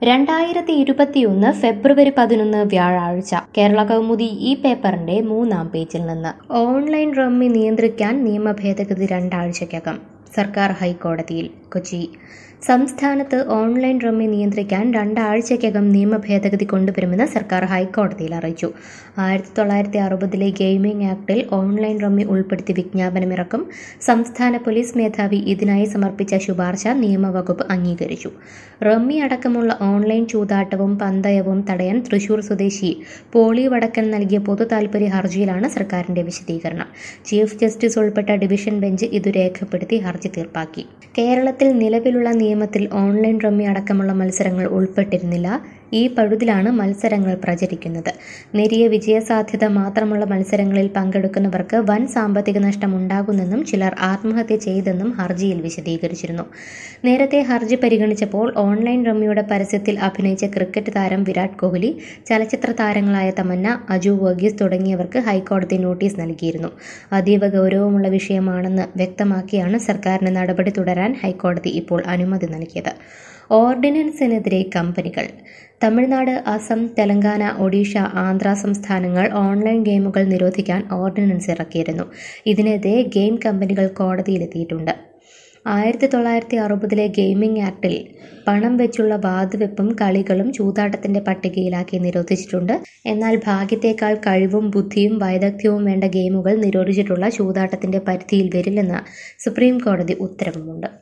രണ്ടായിരത്തി ഇരുപത്തിയൊന്ന് ഫെബ്രുവരി പതിനൊന്ന് വ്യാഴാഴ്ച കേരള കൗമുദി ഈ പേപ്പറിന്റെ മൂന്നാം പേജിൽ നിന്ന് ഓൺലൈൻ റമ്മി നിയന്ത്രിക്കാൻ നിയമ ഭേദഗതി രണ്ടാഴ്ചയ്ക്കകം സർക്കാർ ഹൈക്കോടതിയിൽ കൊച്ചി സംസ്ഥാനത്ത് ഓൺലൈൻ റമ്മി നിയന്ത്രിക്കാൻ രണ്ടാഴ്ചയ്ക്കകം നിയമ ഭേദഗതി കൊണ്ടുവരുമെന്ന് സർക്കാർ ഹൈക്കോടതിയിൽ അറിയിച്ചു ആയിരത്തി തൊള്ളായിരത്തി അറുപതിലെ ഗെയിമിംഗ് ആക്ടിൽ ഓൺലൈൻ റമ്മി ഉൾപ്പെടുത്തി വിജ്ഞാപനമിറക്കും സംസ്ഥാന പോലീസ് മേധാവി ഇതിനായി സമർപ്പിച്ച ശുപാർശ നിയമവകുപ്പ് അംഗീകരിച്ചു റമ്മി അടക്കമുള്ള ഓൺലൈൻ ചൂതാട്ടവും പന്തയവും തടയാൻ തൃശൂർ സ്വദേശി പോളി വടക്കൻ നൽകിയ പൊതു താൽപര്യ ഹർജിയിലാണ് സർക്കാരിന്റെ വിശദീകരണം ചീഫ് ജസ്റ്റിസ് ഉൾപ്പെട്ട ഡിവിഷൻ ബെഞ്ച് ഇത് രേഖപ്പെടുത്തി ഹർജി തീർപ്പാക്കി കേരളത്തിൽ നിലവിലുള്ള നിയമത്തിൽ ഓൺലൈൻ റമ്മി അടക്കമുള്ള മത്സരങ്ങൾ ഉൾപ്പെട്ടിരുന്നില്ല ഈ പഴുതിലാണ് മത്സരങ്ങൾ പ്രചരിക്കുന്നത് നേരിയ വിജയസാധ്യത മാത്രമുള്ള മത്സരങ്ങളിൽ പങ്കെടുക്കുന്നവർക്ക് വൻ സാമ്പത്തിക നഷ്ടം ഉണ്ടാകുന്നെന്നും ചിലർ ആത്മഹത്യ ചെയ്തെന്നും ഹർജിയിൽ വിശദീകരിച്ചിരുന്നു നേരത്തെ ഹർജി പരിഗണിച്ചപ്പോൾ ഓൺലൈൻ റമ്മിയുടെ പരസ്യത്തിൽ അഭിനയിച്ച ക്രിക്കറ്റ് താരം വിരാട് കോഹ്ലി ചലച്ചിത്ര താരങ്ങളായ തമന്ന അജു വർഗീസ് തുടങ്ങിയവർക്ക് ഹൈക്കോടതി നോട്ടീസ് നൽകിയിരുന്നു അതീവ ഗൗരവമുള്ള വിഷയമാണെന്ന് വ്യക്തമാക്കിയാണ് സർക്കാരിന് നടപടി തുടരാൻ ഹൈക്കോടതി ഇപ്പോൾ അനുമതി നൽകിയത് ഓർഡിനൻസിനെതിരെ കമ്പനികൾ തമിഴ്നാട് അസം തെലങ്കാന ഒഡീഷ ആന്ധ്ര സംസ്ഥാനങ്ങൾ ഓൺലൈൻ ഗെയിമുകൾ നിരോധിക്കാൻ ഓർഡിനൻസ് ഇറക്കിയിരുന്നു ഇതിനെതിരെ ഗെയിം കമ്പനികൾ കോടതിയിലെത്തിയിട്ടുണ്ട് ആയിരത്തി തൊള്ളായിരത്തി അറുപതിലെ ഗെയിമിംഗ് ആക്ടിൽ പണം വെച്ചുള്ള വാതുവെപ്പും കളികളും ചൂതാട്ടത്തിന്റെ പട്ടികയിലാക്കി നിരോധിച്ചിട്ടുണ്ട് എന്നാൽ ഭാഗ്യത്തേക്കാൾ കഴിവും ബുദ്ധിയും വൈദഗ്ധ്യവും വേണ്ട ഗെയിമുകൾ നിരോധിച്ചിട്ടുള്ള ചൂതാട്ടത്തിന്റെ പരിധിയിൽ വരില്ലെന്ന് സുപ്രീം കോടതി ഉത്തരവുമുണ്ട്